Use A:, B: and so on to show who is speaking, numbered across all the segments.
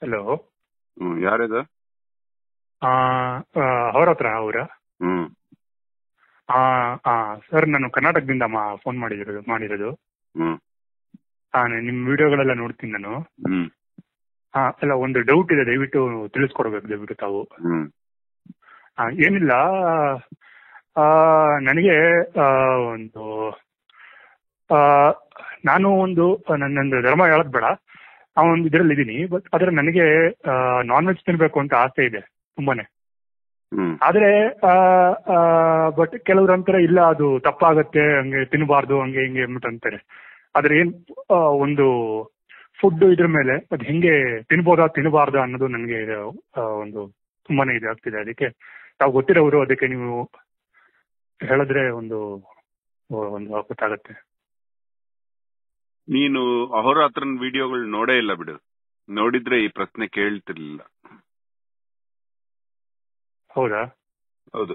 A: Hello
B: ಹ್ಮ್ ಯಾರಿದು
A: ಅವ್ರ ಹತ್ರ ಅವರ
B: ಹ್ಮ್
A: ಸರ್ ನಾನು ಕರ್ನಾಟಕದಿಂದ ಮಾ ಫೋನ್ ಮಾಡಿರೋದು ಮಾಡಿರೋದು
B: ಹ್ಮ್
A: ಹಾಂ ನಿಮ್ಮ ವಿಡಿಯೋಗಳೆಲ್ಲ ನೋಡ್ತೀನಿ ನಾನು
B: ಹ್ಮ್
A: ಹಾಂ ಅಲ್ಲ ಒಂದು ಡೌಟ್ ಇದೆ ದಯವಿಟ್ಟು ತಿಳಿಸ್ಕೊಡ್ಬೇಕು ದಯವಿಟ್ಟು ತಾವು
B: ಹ್ಮ್
A: ಆ, ಏನಿಲ್ಲ ಆ, ನನಗೆ ಆ, ಒಂದು ಆ, ನಾನು ಒಂದು ನನ್ನೊಂದು ಧರ್ಮ ಹೇಳೋದು ಬೇಡ ಆ ಒಂದು ಇದರಲ್ಲಿ ಇದ್ದೀನಿ ಬಟ್ ಆದರೆ ನನಗೆ ನಾನ್ ವೆಜ್ ತಿನ್ನಬೇಕು ಅಂತ ಆಸೆ ಇದೆ ತುಂಬಾನೇ
B: ಹ್ಮ್
A: ಆದರೆ ಬಟ್ ಕೆಲವ್ರು ಅಂತಾರೆ ಇಲ್ಲ ಅದು ತಪ್ಪಾಗತ್ತೆ ಹಂಗೆ ತಿನ್ನಬಾರ್ದು ಹಂಗೆ ಹಿಂಗೆ ಅಂದ್ಬಿಟ್ಟು ಅಂತಾರೆ ಆದ್ರೆ ಏನ್ ಆ, ಒಂದು ಫುಡ್ ಇದ್ರ ಮೇಲೆ ಅದು ಹೆಂಗೆ ತಿನ್ಬೋದಾ ತಿನ್ನಬಾರ್ದಾ ಅನ್ನೋದು ನನಗೆ ಆ, ಒಂದು ತುಂಬಾನೇ ಇದಾಗ್ತಿದೆ ಅದಕ್ಕೆ ತಾವು ಗೊತ್ತಿರೋರು ಅದಕ್ಕೆ ನೀವು ಹೇಳಿದ್ರೆ ಒಂದು ಒಂದು ಗೊತ್ತಾಗತ್ತೆ
B: ನೀನು ಅಹೋರಾತ್ರನ್ ವಿಡಿಯೋಗಳು ನೋಡೇ ಇಲ್ಲ ಬಿಡು ನೋಡಿದ್ರೆ ಈ ಪ್ರಶ್ನೆ ಕೇಳ್ತಿರ್ಲಿಲ್ಲ
A: ಹೌದಾ
B: ಹೌದು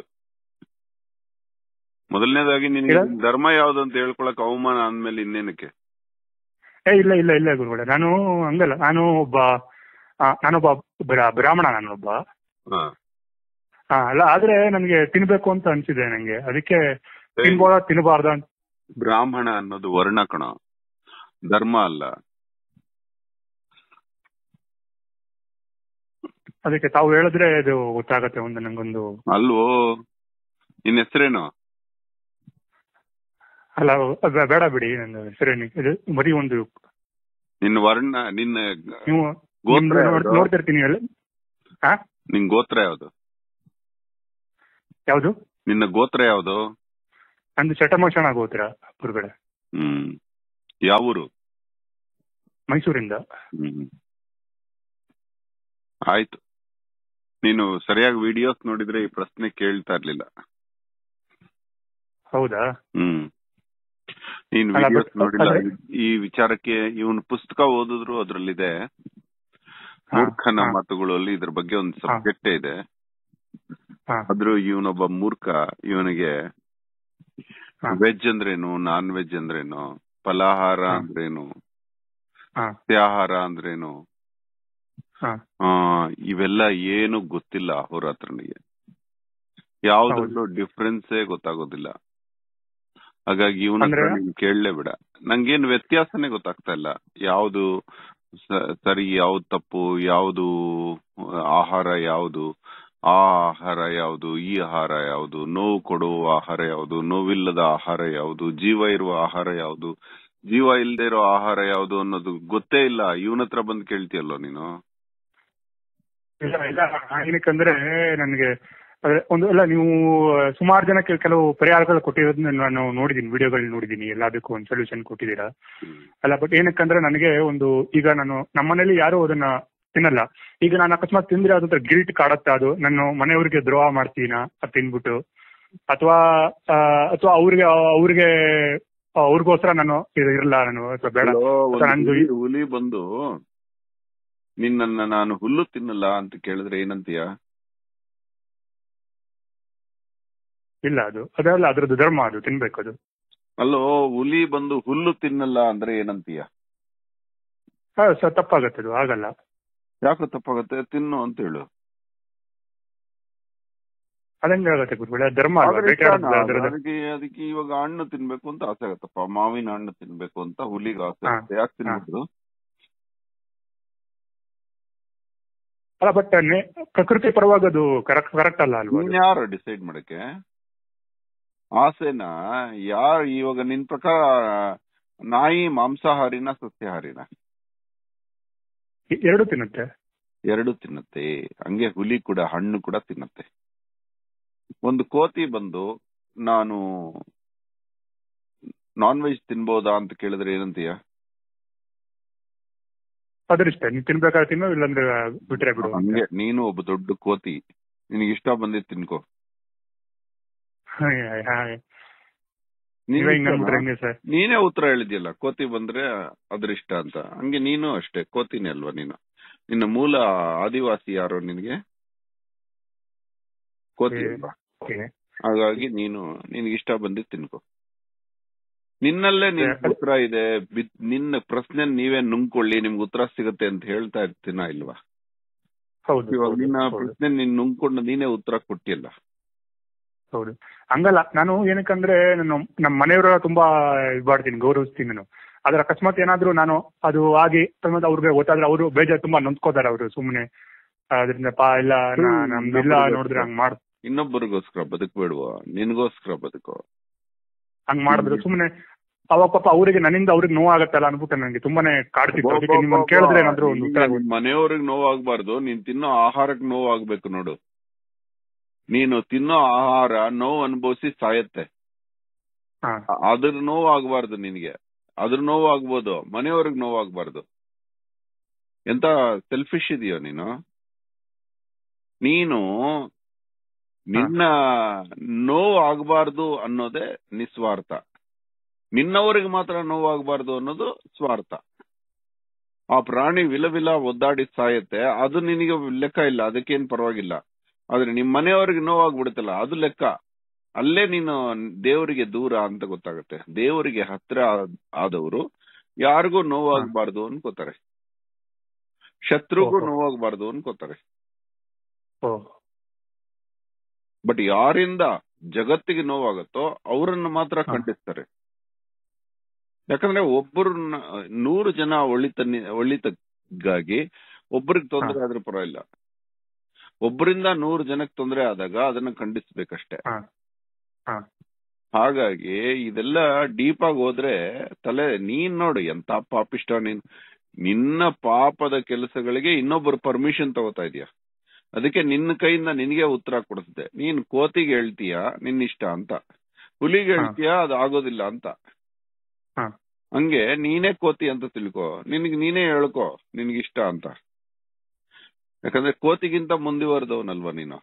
B: ಮೊದಲನೇದಾಗಿ ನಿನ್ಗೆ
A: ಇಲ್ಲ.
B: ಧರ್ಮ ಯಾವ್ದು ಅಂತ ಹೇಳ್ಕೊಳಕ್ ಅವಮಾನ ಅಂದ್ಮೇಲೆ ಇನ್ನೇನಕ್ಕೆ
A: ಏ ಇಲ್ಲ ಇಲ್ಲ ಇಲ್ಲ ಗುರುಗಳೇ ನಾನು ಹಂಗಲ್ಲ ನಾನು ಒಬ್ಬ ಆ, ನಾನೊಬ್ಬ ಬ್ರಾ- ಬ್ರಾಹ್ಮಣ ನಾನೊಬ್ಬ
B: ಹಾ.
A: ಹಾ ಅಲ್ಲ ಆದ್ರೆ ನನಗೆ ತಿನ್ಬೇಕು ಅಂತ ಅನ್ಸಿದೆ ನಂಗೆ ಅದಕ್ಕೆ ತಿನ್ಬೋದಾ ತಿನ್ನಬಾರ್ದಾ ಅಂತ
B: ಬ್ರಾಹ್ಮಣ ಅನ್ನೋದು ವರ್ಣ ಕಣ ಧರ್ಮ ಅಲ್ಲ
A: ಅದಕ್ಕೆ ತಾವು ಹೇಳಿದ್ರೆ ಅದು ಗೊತ್ತಾಗತ್ತೆ ಒಂದು ನಂಗೊಂದು
B: ಅಲ್ವೋ ನಿನ್ ಹೆಸರೇನು
A: ಅಲ್ಲ ಅದು ಬೇಡ ಬಿಡಿ ನನ್ನ ಹೆಸರೇನು ಇದು ಬರೀ ಒಂದು
B: ನಿನ್ನ ವರ್ಣ ನಿನ್ನ
A: ನೀವು
B: ಗೋತ್ರ
A: ನಿಮ್ದು ನೋಡ್-
B: ಯಾವ್ದು?
A: ನೋಡ್ತಿರ್ತೀನಿ ಎಲ್ಲ ಹಾ
B: ನಿನ್ ಗೋತ್ರ ಯಾವ್ದು
A: ಯಾವುದು
B: ನಿನ್ನ ಗೋತ್ರ ಯಾವ್ದು
A: ನಂದು ಚಟಮೋಷಣ ಗೋತ್ರ ಗುರುಗಳೇ
B: ಹ್ಮ್ ಯಾವೂರು
A: ಮೈಸೂರಿಂದ
B: ಹ್ಮ್ ಆಯ್ತು ನೀನು ಸರಿಯಾಗಿ ವಿಡಿಯೋಸ್ ನೋಡಿದ್ರೆ ಈ ಪ್ರಶ್ನೆ ಕೇಳ್ತಾ ಇರ್ಲಿಲ್ಲ
A: ಹೌದಾ
B: ಹ್ಮ್ ನೀನ್
A: ಅಲ್ಲ,
B: ವಿಡಿಯೋಸ್
A: but-
B: ನೋಡಿಲ್ಲ
A: ಆದ್ರೆ-
B: ಈ- ಈ ವಿಚಾರಕ್ಕೆ ಇವನ್ ಪುಸ್ತಕ ಓದಿದ್ರು ಅದ್ರಲ್ಲಿದೆ
A: ಹಾ,
B: ಮೂರ್ಖನ
A: ಹಾ,
B: ಮಾತುಗಳಲ್ಲಿ ಇದ್ರ ಬಗ್ಗೆ ಒಂದು
A: ಹಾ.
B: ಸಬ್ಜೆಕ್ಟ್ ಇದೆ
A: ಹಾ,
B: ಆದ್ರೂ ಇವನೊಬ್ಬ ಮೂರ್ಖ ಇವನಿಗೆ
A: ಹಾ,
B: ವೆಜ್ ಅಂದ್ರೇನು ನಾನ್ ವೆಜ್ ಅಂದ್ರೇನು ಫಲಾಹಾರ
A: ಹಾ.
B: ಅಂದ್ರೇನು
A: ಹಾ,
B: ಸಸ್ಯಾಹಾರ ಅಂದ್ರೇನು
A: ಹಾ.
B: ಆ, ಇವೆಲ್ಲ ಏನು ಗೊತ್ತಿಲ್ಲ ಅಹೋರಾತ್ರನಿಗೆ ಯಾವ್ದ್ರಲ್ಲೂ ಡಿಫ್ರೆನ್ಸೇ ಗೊತ್ತಾಗೋದಿಲ್ಲ ಹಾಗಾಗಿ ಇವನ ಹತ್ರ
A: ಅಂದ್ರೆ-
B: ನೀನ್ ಕೇಳಲೇ ಬೇಡ ನಂಗೇನ್ ವ್ಯತ್ಯಾಸನೇ ಗೊತ್ತಾಗ್ತಾ ಇಲ್ಲ ಯಾವ್ದು ಸ- ಸರಿ ಯಾವ್ದು ತಪ್ಪು ಯಾವ್ದು ಆಹಾರ ಯಾವ್ದು ಆ ಆಹಾರ ಯಾವ್ದು ಈ ಆಹಾರ ಯಾವ್ದು ನೋವು ಕೊಡುವ ಆಹಾರ ಯಾವ್ದು ನೋವಿಲ್ಲದ ಆಹಾರ ಯಾವ್ದು ಜೀವ ಇರುವ ಆಹಾರ ಯಾವ್ದು ಜೀವ ಇಲ್ಲದೆ ಇರೋ ಆಹಾರ ಯಾವ್ದು ಅನ್ನೋದು ಗೊತ್ತೇ ಇಲ್ಲ ಇವನ ಹತ್ರ ಬಂದು ಕೇಳ್ತೀಯಲ್ಲೋ ನೀನು
A: ಇಲ್ಲ ಇಲ್ಲ ಏನಕ್ಕಂದ್ರೆ ನನಗೆ ಅದೇ ಒಂದು ಎಲ್ಲ ನೀವು ಸುಮಾರು ಜನಕ್ಕೆ ಕೆಲವು ಪರಿಹಾರಗಳು ಕೊಟ್ಟಿರೋದನ್ನ ನಾನು ನೋಡಿದ್ದೀನಿ ವಿಡಿಯೋಗಳು ನೋಡಿದ್ದೀನಿ ಎಲ್ಲದಕ್ಕೂ ಒಂದು ಸೊಲ್ಯೂಷನ್ ಕೊಟ್ಟಿದ್ದೀರಾ ಅಲ್ಲ ಬಟ್ ಏನಕ್ಕಂದ್ರೆ ನನಗೆ ಒಂದು ಈಗ ನಾನು ನಮ್ಮನೇಲಿ ಯಾರು ಅದನ್ನ ತಿನ್ನಲ್ಲ ಈಗ ನಾನು ಅಕಸ್ಮಾತ್ ತಿಂದ್ರೆ ಅದ್ರ ಗಿಲ್ಟ್ ಕಾಡತ್ತ ಅದು ನಾನು ಮನೆಯವ್ರಿಗೆ ದ್ರೋಹ ಮಾಡ್ತೀನ ಅದು ತಿನ್ಬಿಟ್ಟು ಅಥವಾ ಅಥವಾ ಅವ್ರಿಗೆ ಅವ್ರಿಗೆ ಅವ್ರಿಗೋಸ್ಕರ ನಾನು ಇದು ಇರಲ್ಲ ನಾನು ಅಥವಾ ಬೇಡ
B: ಅಲ್ಲೋ, ಒಂದು
A: ಅಥವಾ ನಂದು
B: ಹುಲಿ- ಹುಲಿ ಬಂದು ನಿನ್ನನ್ನ ನಾನು ಹುಲ್ಲು ತಿನ್ನಲ್ಲ ಅಂತ ಕೇಳಿದ್ರೆ ಏನಂತೀಯ
A: ಇಲ್ಲ ಅದು ಅದಲ್ಲ ಅದ್ರದ್ದು ಧರ್ಮ ಅದು ತಿನ್ಬೇಕು ಅದು
B: ಅಲ್ಲೋ ಹುಲಿ ಬಂದು ಹುಲ್ಲು ತಿನ್ನಲ್ಲ ಅಂದ್ರೆ ಏನಂತೀಯ
A: ಹಾ, ಸ- ತಪ್ಪಾಗತ್ತೆ ಅದು ಆಗಲ್ಲ
B: ಯಾಕೆ ತಪ್ಪಾಗತ್ತೆ ತಿನ್ನು ಅಂತ ಹೇಳು
A: ಅದಂಗೆ ಆಗತ್ತೆ ಗುರುಗಳೇ ಅದು ಧರ್ಮ ಅಲ್ವಾ
B: ಆದ್ರೆ
A: ಬೇಕಾದದ್ದು
B: ಇಷ್ಟನಾ?
A: ಅದ್ರದ್ದು
B: ಅದಕ್ಕೆ ಅದಕ್ಕೆ ಇವಾಗ ಹಣ್ಣು ತಿನ್ಬೇಕು ಅಂತ ಆಸೆ ಆಗತ್ತಪ್ಪ ಮಾವಿನ ಹಣ್ಣು ತಿನ್ಬೇಕು ಅಂತ ಹುಲಿಗೆ ಆಸೆ
A: ಹಾ.
B: ಆಗುತ್ತೆ ಯಾಕೆ ತಿನ್ಬಿಟ್ರು
A: ಅಲ್ಲ ಬಟ್ ಪ್ರಕೃತಿ ಪರವಾಗಿ ಅದು ಕರೆಕ್ಟ್ ಕರೆಕ್ಟ್ ಅಲ್ಲ ಅಲ್ವಾ ಅದು?
B: ನೀನ್ ಯಾರು ಡಿಸೈಡ್ ಮಾಡಕ್ಕೆ ಆಸೆನ ಯಾರು ಇವಾಗ ನಿನ್ ಪ್ರಕಾರ ನಾಯಿ ಮಾಂಸಾಹಾರಿನ ಸಸ್ಯಾಹಾರಿನ
A: ಎ- ಎರಡು ತಿನ್ನುತ್ತೆ
B: ಎರಡು ತಿನ್ನತ್ತೆ ಹಂಗೆ ಹುಲಿ ಕೂಡ ಹಣ್ಣು ಕೂಡ ತಿನ್ನತ್ತೆ ಒಂದು ಕೋತಿ ಬಂದು ನಾನು ನಾನ್ ವೆಜ್ ತಿನ್ಬೋದಾ ಅಂತ ಕೇಳಿದ್ರೆ ಏನಂತೀಯ
A: ಅದರಿಷ್ಟ ನೀನ್ ತಿನ್ಬೇಕಾದ್ರೆ ತಿನ್ನು ಇಲ್ಲಾಂದ್ರೆ ಬಿಟ್ರೆ ಬಿಡು ಅಂತ.
B: ಹಂಗೆ ನೀನು ಒಬ್ಬ ದೊಡ್ಡ ಕೋತಿ ನಿನಗೆ ಇಷ್ಟ ಬಂದಿದ್ ತಿನ್ಕೋ
A: ಹಾಯ್, ಹಾಯ್, ಹಾಯ್.
B: ನಿನ್
A: ನೀವೇ ಹಿಂಗ್
B: ಇಷ್ಟನಾ?
A: ಅಂದ್ಬಿಟ್ರೆ ಹೆಂಗೆ ಸರ್
B: ನೀನೇ ಉತ್ತರ ಹೇಳಿದ್ಯಲ್ಲ ಕೋತಿ ಬಂದ್ರೆ ಅದ್ರ ಇಷ್ಟ ಅಂತ ಹಂಗೆ ನೀನು ಅಷ್ಟೇ ಕೋತಿನೇ ಅಲ್ವಾ ನೀನು ನಿನ್ನ ಮೂಲ ಆದಿವಾಸಿ ಯಾರು ನಿನಗೆ ಕೋತಿ
A: ಏ.
B: ಅಲ್ವಾ
A: ಓಕೆ.
B: ಹಾಗಾಗಿ ನೀನು ನಿನ್ಗೆ ಇಷ್ಟ ಬಂದಿದ್ ತಿನ್ಕೋ ನಿನ್ನಲ್ಲೇ ನಿನ್
A: ಅದೇ.
B: ಉತ್ತರ ಇದೆ ಬಿದ್- ನಿನ್ನ ಪ್ರಶ್ನೆ ನೀವೇ ನುಂಗ್ಕೊಳ್ಳಿ ನಿಮ್ಗೆ ಉತ್ತರ ಸಿಗುತ್ತೆ ಅಂತ ಹೇಳ್ತಾ ಇರ್ತೀನ ಇಲ್ವಾ
A: ಹೌದು
B: ಇವಾಗ
A: ಹೌದು,
B: ನಿನ್ನ
A: ಹೌದು.
B: ಪ್ರಶ್ನೆ ನೀನ್ ನುಂಗ್ಕೊಂಡು ನೀನೇ ಉತ್ತರ ಕೊಟ್ಟಿಯಲ್ಲ
A: ಹೌದು ಹಂಗಲ್ಲ ನಾನು ಏನಕ್ಕಂದ್ರೆ ನಾನು ನಮ್ಮ ಮನೆಯವರ ತುಂಬಾ ಇದು ಮಾಡ್ತೀನಿ ಗೌರವಿಸ್ತೀನಿ ನಾನು ಅದ್ರ ಅಕಸ್ಮಾತ್ ಏನಾದ್ರು ನಾನು ಅದು ಆಗಿ ಮತ್ತೆ ಅವ್ರಿಗೆ ಗೊತ್ತಾದ್ರೆ ಅವರು ಬೇಜಾರು ತುಂಬಾ ನೊಂದ್ಕೋತಾರೆ ಅವರು ಸುಮ್ಮನೆ ಅದರಿಂದ ಪಾ ಇಲ್ಲ ನಾ-
B: ಹ್ಮ್,
A: ನಮ್ದಿಲ್ಲ
B: ನಮ್ಮದು
A: ನೋಡಿದ್ರೆ ಹಂಗ್ ಮಾಡ್
B: ಇನ್ನೊಬ್ಬರಿಗೋಸ್ಕರ ಬದುಕಬೇಡುವ ನಿನ್ಗೋಸ್ಕರ ಬದುಕೋ
A: ಹಂಗ್ ಮಾಡಿದ್ರು ಸುಮ್ಮನೆ ಅವಾಗ ಪಾಪ ಅವರಿಗೆ ನನ್ನಿಂದ ಅವ್ರಿಗೆ ನೋವಾಗತ್ತಲ್ಲ ಅನ್ಬಿಟ್ಟು ನನಗೆ ತುಂಬಾನೇ ಕಾಡ್ತಿತ್ತು ಅದಕ್ಕೆ ನಿಮ್ಮನ್ನ ಕೇಳಿದ್ರೆ ಏನಾದ್ರು ಒಂದು ಉತ್ತರ
B: ನಿನ್ ಮನೆಯವ್ರಿಗೆ ನೋವಾಗ್ಬಾರ್ದು ನೀನ್ ತಿನ್ನೋ ಆಹಾರಕ್ಕೆ ನೋವಾಗ್ಬೇಕು ನೋಡು ನೀನು ತಿನ್ನೋ ಆಹಾರ ನೋವು ಅನುಭವಿಸಿ ಸಾಯತ್ತೆ
A: ಹಾ
B: ಅ- ಅದ್ರ ನೋವು ಆಗ್ಬಾರ್ದು ನಿನಗೆ ಅದ್ರ ನೋವು ಆಗ್ಬೋದು ಮನೆಯವ್ರಿಗೆ ನೋವು ಆಗ್ಬಾರ್ದು ಎಂತ ಸೆಲ್ಫಿಶ್ ಇದೆಯೋ ನೀನು ನೀನು ನಿನ್ನ ನೋವು ಆಗ್ಬಾರ್ದು ಅನ್ನೋದೇ ನಿಸ್ವಾರ್ಥ ನಿನ್ನವರಿಗೆ ಮಾತ್ರ ನೋವು ಆಗ್ಬಾರ್ದು ಅನ್ನೋದು ಸ್ವಾರ್ಥ ಆ ಪ್ರಾಣಿ ವಿಲ ವಿಲ ಒದ್ದಾಡಿ ಸಾಯತ್ತೆ ಅದು ನಿನಗೆ ಲೆಕ್ಕ ಇಲ್ಲ ಅದಕ್ಕೇನ್ ಪರವಾಗಿಲ್ಲ ಆದ್ರೆ ನಿಮ್ ಮನೆಯವ್ರಿಗೆ ನೋವಾಗ್ಬಿಡುತ್ತಲ್ಲ ಅದು ಲೆಕ್ಕ ಅಲ್ಲೇ ನೀನು ದೇವರಿಗೆ ದೂರ ಅಂತ ಗೊತ್ತಾಗುತ್ತೆ ದೇವರಿಗೆ ಹತ್ರ ಆದ್- ಆದವರು ಯಾರಿಗೂ ನೋವಾಗಬಾರ್ದು ಅನ್ಕೋತಾರೆ ಶತ್ರುಗೂ
A: ಓಹೋ.
B: ನೋವಾಗಬಾರ್ದು ಅನ್ಕೋತಾರೆ
A: ಓ
B: ಬಟ್ ಯಾರಿಂದ ಜಗತ್ತಿಗೆ ನೋವಾಗುತ್ತೋ ಅವರನ್ನು ಮಾತ್ರ
A: ಹಾ.
B: ಖಂಡಿಸ್ತಾರೆ ಯಾಕಂದ್ರೆ ಒಬ್ಬರು ನೂರು ಜನ ಒಳಿತ ಒಳಿತಕ್ಕಾಗಿ ಒಬ್ಬರಿಗೆ ತೊಂದರೆ ಆದ್ರೂ ಪರವಾಗಿಲ್ಲ ಒಬ್ಬರಿಂದ ನೂರು ಜನಕ್ಕೆ ತೊಂದರೆ ಆದಾಗ ಅದನ್ನ ಖಂಡಿಸ್ಬೇಕಷ್ಟೇ
A: ಹಾ ಹಾ
B: ಹಾಗಾಗಿ ಇದೆಲ್ಲ ಡೀಪ್ ಆಗಿ ಹೋದ್ರೆ ತಲೆ ನೀನ್ ನೋಡು ಎಂತ ಪಾಪಿಷ್ಟ ನೀನ್ ನಿನ್ನ ಪಾಪದ ಕೆಲಸಗಳಿಗೆ ಇನ್ನೊಬ್ಬರು ಪರ್ಮಿಷನ್ ತಗೋತಾ ಇದೀಯ ಅದಕ್ಕೆ ನಿನ್ನ ಕೈಯಿಂದ ನಿನಗೆ ಉತ್ತರ ಕೊಡಿಸ್ದೆ ನೀನ್ ಕೋತಿಗೆ ಹೇಳ್ತೀಯ ನಿನ್ನ ಇಷ್ಟ ಅಂತ ಹುಲಿಗೆ
A: ಹಾ.
B: ಹೇಳ್ತೀಯ ಅದು ಆಗೋದಿಲ್ಲ ಅಂತ
A: ಹಾ
B: ಹಂಗೆ ನೀನೇ ಕೋತಿ ಅಂತ ತಿಳ್ಕೊ ನಿನಗ್ ನೀನೇ ಹೇಳ್ಕೊ ನಿನ್ಗಿಷ್ಟ ಅಂತ ಯಾಕಂದ್ರೆ ಕೋತಿಗಿಂತ ಮುಂದುವರೆದವನಲ್ವಾ ನೀನು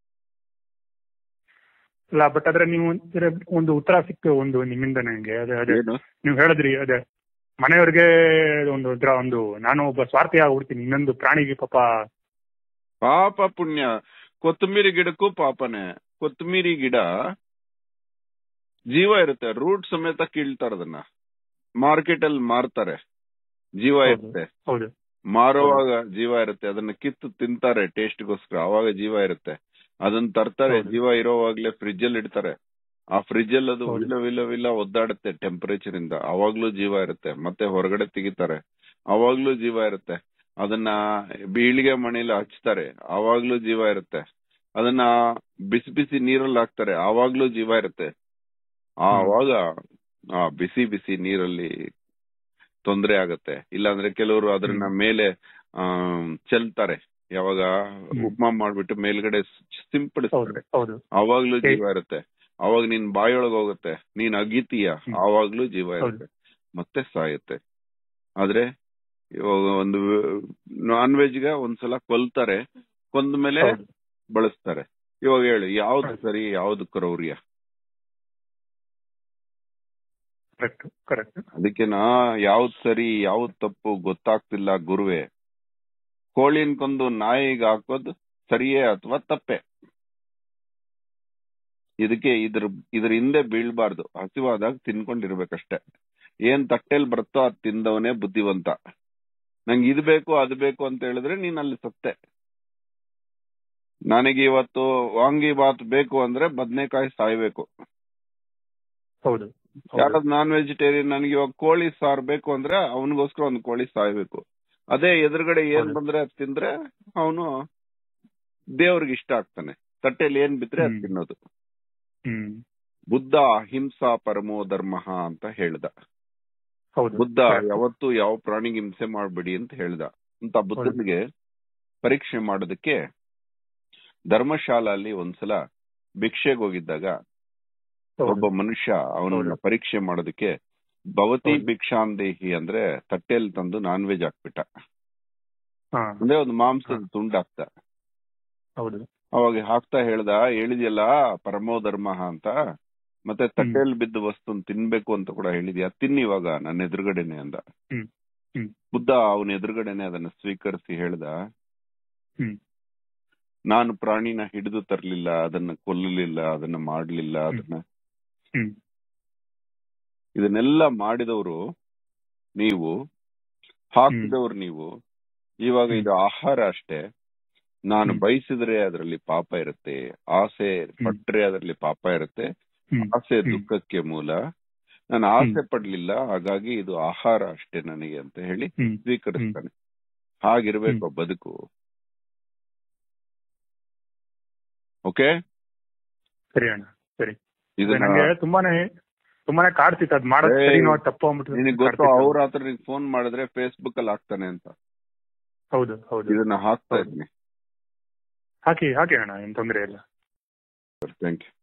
A: ಇಲ್ಲ ಬಟ್ ಆದ್ರೆ ನೀವು ಒಂದ್ರೆ ಒಂದು ಉತ್ತರ ಸಿಕ್ತು ಒಂದು ನಿಮ್ಮಿಂದ ನನಗೆ ಅದೇ ಅದೇ
B: ಏನು
A: ನೀವು ಹೇಳಿದ್ರಿ ಅದೇ ಮನೆಯವ್ರಿಗೆ ಒಂದು ಇದ್ರ ಒಂದು ನಾನು ಒಬ್ಬ ಸ್ವಾರ್ಥಿ ಆಗ್ಬಿಡ್ತೀನಿ ಇನ್ನೊಂದು ಪ್ರಾಣಿಗೆ ಪಾಪ
B: ಪಾಪ ಪುಣ್ಯ ಕೊತ್ತಂಬರಿ ಗಿಡಕ್ಕೂ ಪಾಪನೇ ಕೊತ್ತಂಬರಿ ಗಿಡ ಜೀವ ಇರುತ್ತೆ ರೂಟ್ ಸಮೇತ ಕೀಳ್ತಾರೆ ಅದನ್ನ ಮಾರ್ಕೆಟ್ ಅಲ್ಲಿ ಮಾರ್ತಾರೆ ಜೀವ
A: ಹೌದು.
B: ಇರುತ್ತೆ
A: ಹೌದು
B: ಮಾರುವಾಗ ಜೀವ ಇರುತ್ತೆ ಅದನ್ನ ಕಿತ್ತು ತಿಂತಾರೆ ಟೇಸ್ಟ್ಗೋಸ್ಕರ ಅವಾಗ ಜೀವ ಇರುತ್ತೆ ಅದನ್ನ ತರ್ತಾರೆ
A: ಹೌದು.
B: ಜೀವ ಇರೋವಾಗ್ಲೇ ಫ್ರಿಜ್ ಅಲ್ಲಿ ಇಡ್ತಾರೆ ಆ ಫ್ರಿಜ್ ಅಲ್ಲಿ ಅದು
A: ಹೌದು.
B: ವಿಲ ವಿಲ ವಿಲ ಒದ್ದಾಡುತ್ತೆ ಟೆಂಪರೇಚರ್ ಇಂದ ಅವಾಗ್ಲೂ ಜೀವ ಇರುತ್ತೆ ಮತ್ತೆ ಹೊರಗಡೆ ತೆಗಿತಾರೆ ಅವಾಗ್ಲೂ ಜೀವ ಇರುತ್ತೆ ಅದನ್ನ ಬೀಳಿಗೆ ಮನೇಲಿ ಹಚ್ತಾರೆ ಅವಾಗ್ಲೂ ಜೀವ ಇರುತ್ತೆ ಅದನ್ನ ಬಿಸಿ ಬಿಸಿ ನೀರಲ್ಲಿ ಹಾಕ್ತಾರೆ ಆವಾಗ್ಲೂ ಜೀವ ಇರುತ್ತೆ ಆವಾಗ ಆ ಬಿಸಿ ಬಿಸಿ ನೀರಲ್ಲಿ ತೊಂದರೆ ಆಗತ್ತೆ ಇಲ್ಲಾಂದ್ರೆ ಕೆಲವರು ಅದನ್ನ ಮೇಲೆ ಆ ಚೆಲ್ತಾರೆ ಯಾವಾಗ
A: ಹ್ಮ್.
B: ಉಪ್ಮಾ ಮಾಡ್ಬಿಟ್ಟು ಮೇಲ್ಗಡೆ
A: ಹೌದು
B: ಸಿಂಪಡಿಸ್ತಾರೆ
A: ಹೌದು
B: ಅವಾಗ್ಲೂ
A: ಏ-
B: ಜೀವ ಇರುತ್ತೆ ಅವಾಗ ನೀನ್ ಬಾಯೊಳಗ್ ಹೋಗುತ್ತೆ ನೀನ್ ಅಗಿತೀಯ
A: ಹ್ಮ್.
B: ಆವಾಗ್ಲೂ ಜೀವ ಇರುತ್ತೆ ಮತ್ತೆ ಸಾಯುತ್ತೆ ಆದ್ರೆ ಇವಾಗ ಒಂದು ನಾನ್ ವೆಜ್ಗೆ ಒಂದ್ಸಲ ಕೊಲ್ತಾರೆ ಕೊಂದ ಮೇಲೆ
A: ಹೌದು
B: ಬಳಸ್ತಾರೆ ಇವಾಗ ಹೇಳಿ ಯಾವ್ದು
A: ಹೌದು.
B: ಸರಿ ಯಾವ್ದು ಕ್ರೌರ್ಯ
A: ಕರೆಕ್ಟ್ ಕರೆಕ್ಟ್
B: ಅದಕ್ಕೆ ನಾ ಯಾವ್ದ್ ಸರಿ ಯಾವ್ದ್ ತಪ್ಪು ಗೊತ್ತಾಗ್ತಿಲ್ಲ ಗುರುವೆ ಕೋಳಿನ್ ಕೊಂದು ನಾಯಿಗೆ ಹಾಕೋದು ಸರಿಯೇ ಅಥವಾ ತಪ್ಪೆ ಇದಕ್ಕೆ ಇದ್ರ ಇದ್ರ ಹಿಂದೆ ಬೀಳ್ಬಾರ್ದು ಹಸಿವಾದಾಗ ತಿನ್ಕೊಂಡಿರ್ಬೇಕಷ್ಟೇ ಏನ್ ತಟ್ಟೆಲ್ ಬರುತ್ತೋ ಅದ್ ತಿಂದವನೇ ಬುದ್ಧಿವಂತ ನಂಗೆ ಇದು ಬೇಕು ಅದು ಬೇಕು ಅಂತ ಹೇಳಿದ್ರೆ ನೀನ್ ಅಲ್ಲಿ ಸತ್ತೆ ನನಗೆ ಇವತ್ತು ವಾಂಗಿ ಬಾತ್ ಬೇಕು ಅಂದ್ರೆ ಬದ್ನೆಕಾಯಿ ಸಾಯ್ಬೇಕು
A: ಹೌದು ಹೌದು.
B: ಯಾರಾದ್ ನಾನ್ ವೆಜಿಟೇರಿಯನ್ ನನಗೆ ಇವಾಗ ಕೋಳಿ ಸಾರ್ ಬೇಕು ಅಂದ್ರೆ ಅವನಿಗೋಸ್ಕರ ಒಂದು ಕೋಳಿ ಸಾಯ್ಬೇಕು ಅದೇ ಎದುರುಗಡೆ ಏನ್
A: ಹೌದು.
B: ಬಂದ್ರೆ ಅದ್ ತಿಂದ್ರೆ ಅವನು ದೇವ್ರಿಗೆ ಇಷ್ಟ ಆಗ್ತಾನೆ ತಟ್ಟೆಯಲ್ಲಿ ಏನ್ ಬಿದ್ರೆ ಅದ್
A: ಹ್ಮ್.
B: ತಿನ್ನೋದು
A: ಹ್ಮ್
B: ಬುದ್ಧ ಅಹಿಂಸಾ ಪರಮೋ ಧರ್ಮ ಅಂತ ಹೇಳ್ದ
A: ಹೌದು
B: ಬುದ್ಧ
A: correct.
B: ಯಾವತ್ತೂ ಯಾವ ಪ್ರಾಣಿಗೆ ಹಿಂಸೆ ಮಾಡ್ಬೇಡಿ ಅಂತ ಹೇಳ್ದ ಅಂತ ಬುದ್ಧನಿಗೆ ಪರೀಕ್ಷೆ ಮಾಡೋದಕ್ಕೆ ಧರ್ಮಶಾಲಲ್ಲಿ ಒಂದ್ಸಲ ಭಿಕ್ಷೆಗೆ ಹೋಗಿದ್ದಾಗ
A: ಹೌದು.
B: ಒಬ್ಬ ಮನುಷ್ಯ ಅವನನ್ನ
A: ಹೌದು.
B: ಪರೀಕ್ಷೆ ಮಾಡೋದಕ್ಕೆ ಭವತಿ
A: ಹೌದು.
B: ಭಿಕ್ಷಾಂದೇಹಿ ಅಂದ್ರೆ ತಟ್ಟೆಯಲ್ಲಿ ತಂದು ನಾನ್ ವೆಜ್ ಹಾಕ್ಬಿಟ್ಟ
A: ಹಾ
B: ಅಂದ್ರೆ ಒಂದು ಮಾಂಸದ
A: ಹಾ.
B: ತುಂಡು ಹಾಕ್ತ
A: ಹೌದು
B: ಅವಾಗ ಹಾಕ್ತಾ ಹೇಳ್ದ ಹೇಳಿದ್ಯಲ್ಲ ಪರಮೋ ಧರ್ಮ ಅಂತ ಮತ್ತೆ ತಟ್ಟೆಯಲ್ಲಿ ಬಿದ್ದ ವಸ್ತುನ್ ತಿನ್ಬೇಕು ಅಂತ ಕೂಡ ಹೇಳಿದ್ಯಾ ತಿನ್ನಿ ಇವಾಗ ನನ್ನ ಎದುರುಗಡೆನೆ ಅಂದ
A: ಹ್ಮ್. ಹ್ಮ್.
B: ಬುದ್ಧ ಅವನ ಎದುರುಗಡೆನೆ ಅದನ್ನ ಸ್ವೀಕರಿಸಿ ಹೇಳ್ದ
A: ಹ್ಮ್.
B: ನಾನು ಪ್ರಾಣಿನ ಹಿಡಿದು ತರ್ಲಿಲ್ಲ ಅದನ್ನ ಕೊಲ್ಲಲಿಲ್ಲ ಅದನ್ನ ಮಾಡ್ಲಿಲ್ಲ ಅದನ್ನ
A: ಹ್ಮ್
B: ಇದನ್ನೆಲ್ಲ ಮಾಡಿದವರು ನೀವು ಹಾಕಿದವ್ರು ನೀವು ಇವಾಗ ಇದು ಆಹಾರ ಅಷ್ಟೇ ನಾನು
A: ಹ್ಮ್.
B: ಬಯಸಿದ್ರೆ ಅದರಲ್ಲಿ ಪಾಪ ಇರುತ್ತೆ ಆಸೆ ಪಟ್ರೆ ಅದರಲ್ಲಿ ಪಾಪ ಇರುತ್ತೆ
A: ಹ್ಮ್
B: ಆಸೆ
A: ಹ್ಮ್.
B: ದುಃಖಕ್ಕೆ ಮೂಲ ನಾನು ಆಸೆ ಪಡ್ಲಿಲ್ಲ ಹಾಗಾಗಿ ಇದು ಆಹಾರ ಅಷ್ಟೇ ನನಗೆ ಅಂತ ಹೇಳಿ
A: ಹ್ಮ್
B: ಸ್ವೀಕರಿಸ್ತಾನೆ ಹಾಗಿರ್ಬೇಕು ಬದುಕು ಓಕೆ
A: ಸರಿ ಅಣ್ಣ ಸರಿ
B: ಇದನ್ನ
A: ನಂಗೆ ತುಂಬಾನೇ ತುಂಬಾನೇ ಕಾಡ್ತಿತ್ತು ಅದ್ ಮಾಡೋದ್
B: ಏಯ್,
A: ಸರಿನೋ ಅದ್ ತಪ್ಪು ಅಂದ್ಬಿಟ್ಟು
B: ನಿನಗೆ ಗೊತ್ತು
A: ಕಾಡ್ತಿತ್ತು.
B: ಅವ್ರ ಹತ್ರ ನಿಂಗೆ ಫೋನ್ ಮಾಡಿದ್ರೆ ಫೇಸ್ಬುಕ್ ಅಲ್ಲಿ ಹಾಕ್ತಾನೆ ಅಂತ
A: ಹೌದು ಹೌದು
B: ಇದನ್ನ ಹಾಕ್ತಾ
A: ಹೌದು.
B: ಇದ್ದೀನಿ
A: ಹಾಕಿ ಹಾಕಿ ಅಣ್ಣ ಏನ್ ತೊಂದ್ರೆ ಇಲ್ಲ
B: ಥ್ಯಾಂಕ್ ಯು